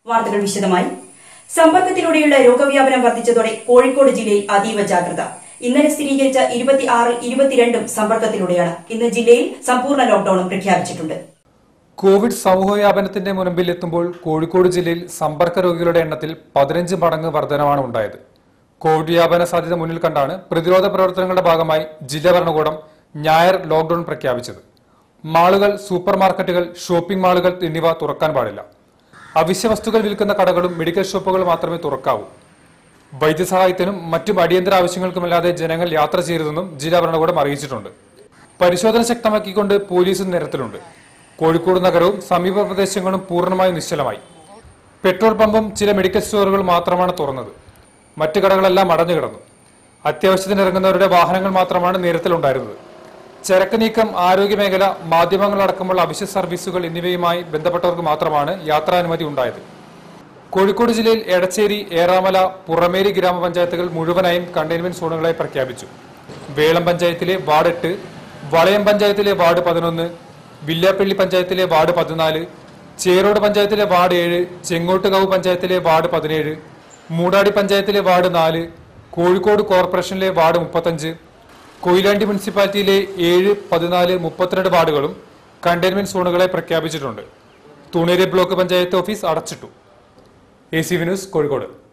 വാർത്തകൾ വിശദമായി സമ്പർക്കത്തിലൂടെയുള്ള രോഗവ്യാപനം വർദ്ധിച്ചതോടെ കോഴിക്കോട് ജില്ലയിൽ അതീവ ജാഗ്രത ഇന്നലെ സ്ഥിരീകരിച്ച ഇരുപത്തിയാറിൽ ഇരുപത്തിരണ്ടും സമ്പർക്കത്തിലൂടെയാണ് ഇന്ന് ജില്ലയിൽ സമ്പൂർണ്ണ ലോക്ഡൌണും പ്രഖ്യാപിച്ചിട്ടുണ്ട് കോവിഡ് സമൂഹവ്യാപനത്തിന്റെ മുൻപിൽ എത്തുമ്പോൾ കോഴിക്കോട് ജില്ലയിൽ സമ്പർക്ക രോഗികളുടെ എണ്ണത്തിൽ പതിനഞ്ച് മടങ്ങ് വർധനമാണ് ഉണ്ടായത് കോവിഡ് വ്യാപന സാധ്യത മുന്നിൽ കണ്ടാണ് പ്രതിരോധ പ്രവർത്തനങ്ങളുടെ ഭാഗമായി ജില്ലാ ഭരണകൂടം ഞായർ ലോക്ഡൌൺ പ്രഖ്യാപിച്ചത് മാളുകൾ സൂപ്പർ മാർക്കറ്റുകൾ ഷോപ്പിംഗ് മാളുകൾ എന്നിവ തുറക്കാൻ പാടില്ല അവശ്യ വസ്തുക്കൾ വിൽക്കുന്ന കടകളും മെഡിക്കൽ ഷോപ്പുകൾ മാത്രമേ തുറക്കാവൂ വൈദ്യസഹായത്തിനും മറ്റും അടിയന്തര ആവശ്യങ്ങൾക്കുമല്ലാതെ ജനങ്ങൾ യാത്ര ചെയ്യരുതെന്നും ജില്ലാ ഭരണകൂടം അറിയിച്ചിട്ടുണ്ട് പരിശോധന ശക്തമാക്കിക്കൊണ്ട് പോലീസും നിരത്തിലുണ്ട് കോഴിക്കോട് നഗരവും സമീപ പ്രദേശങ്ങളും പൂർണ്ണമായും നിശ്ചലമായി പെട്രോൾ പമ്പും ചില മെഡിക്കൽ സ്റ്റോറുകളും മാത്രമാണ് തുറന്നത് മറ്റു കടകളെല്ലാം അടഞ്ഞു കിടന്നു അത്യാവശ്യത്തിന് ഇറങ്ങുന്നവരുടെ വാഹനങ്ങൾ മാത്രമാണ് നിരത്തിലുണ്ടായിരുന്നത് ചരക്ക് നീക്കം ആരോഗ്യമേഖല മാധ്യമങ്ങളടക്കമുള്ള അവശ്യ സർവീസുകൾ എന്നിവയുമായി ബന്ധപ്പെട്ടവർക്ക് മാത്രമാണ് യാത്രാനുമതി ഉണ്ടായത് കോഴിക്കോട് ജില്ലയിൽ എടച്ചേരി ഏറാമല പുറമേരി ഗ്രാമപഞ്ചായത്തുകൾ മുഴുവനായും കണ്ടെയ്ൻമെന്റ് സോണുകളായി പ്രഖ്യാപിച്ചു വേളം പഞ്ചായത്തിലെ വാർഡ് എട്ട് വളയം പഞ്ചായത്തിലെ വാർഡ് പതിനൊന്ന് വില്ലാപ്പള്ളി പഞ്ചായത്തിലെ വാർഡ് പതിനാല് ചേറോട് പഞ്ചായത്തിലെ വാർഡ് ഏഴ് ചെങ്ങോട്ടുകാവ് പഞ്ചായത്തിലെ വാർഡ് പതിനേഴ് മൂടാടി പഞ്ചായത്തിലെ വാർഡ് നാല് കോഴിക്കോട് കോർപ്പറേഷനിലെ വാർഡ് മുപ്പത്തഞ്ച് കൊയിലാണ്ടി മുനിസിപ്പാലിറ്റിയിലെ ഏഴ് പതിനാല് മുപ്പത്തിരണ്ട് വാർഡുകളും കണ്ടെയ്ൻമെന്റ് സോണുകളെ പ്രഖ്യാപിച്ചിട്ടുണ്ട് തുണേരി ബ്ലോക്ക് പഞ്ചായത്ത് ഓഫീസ് അടച്ചിട്ടു A C V news Kozhikode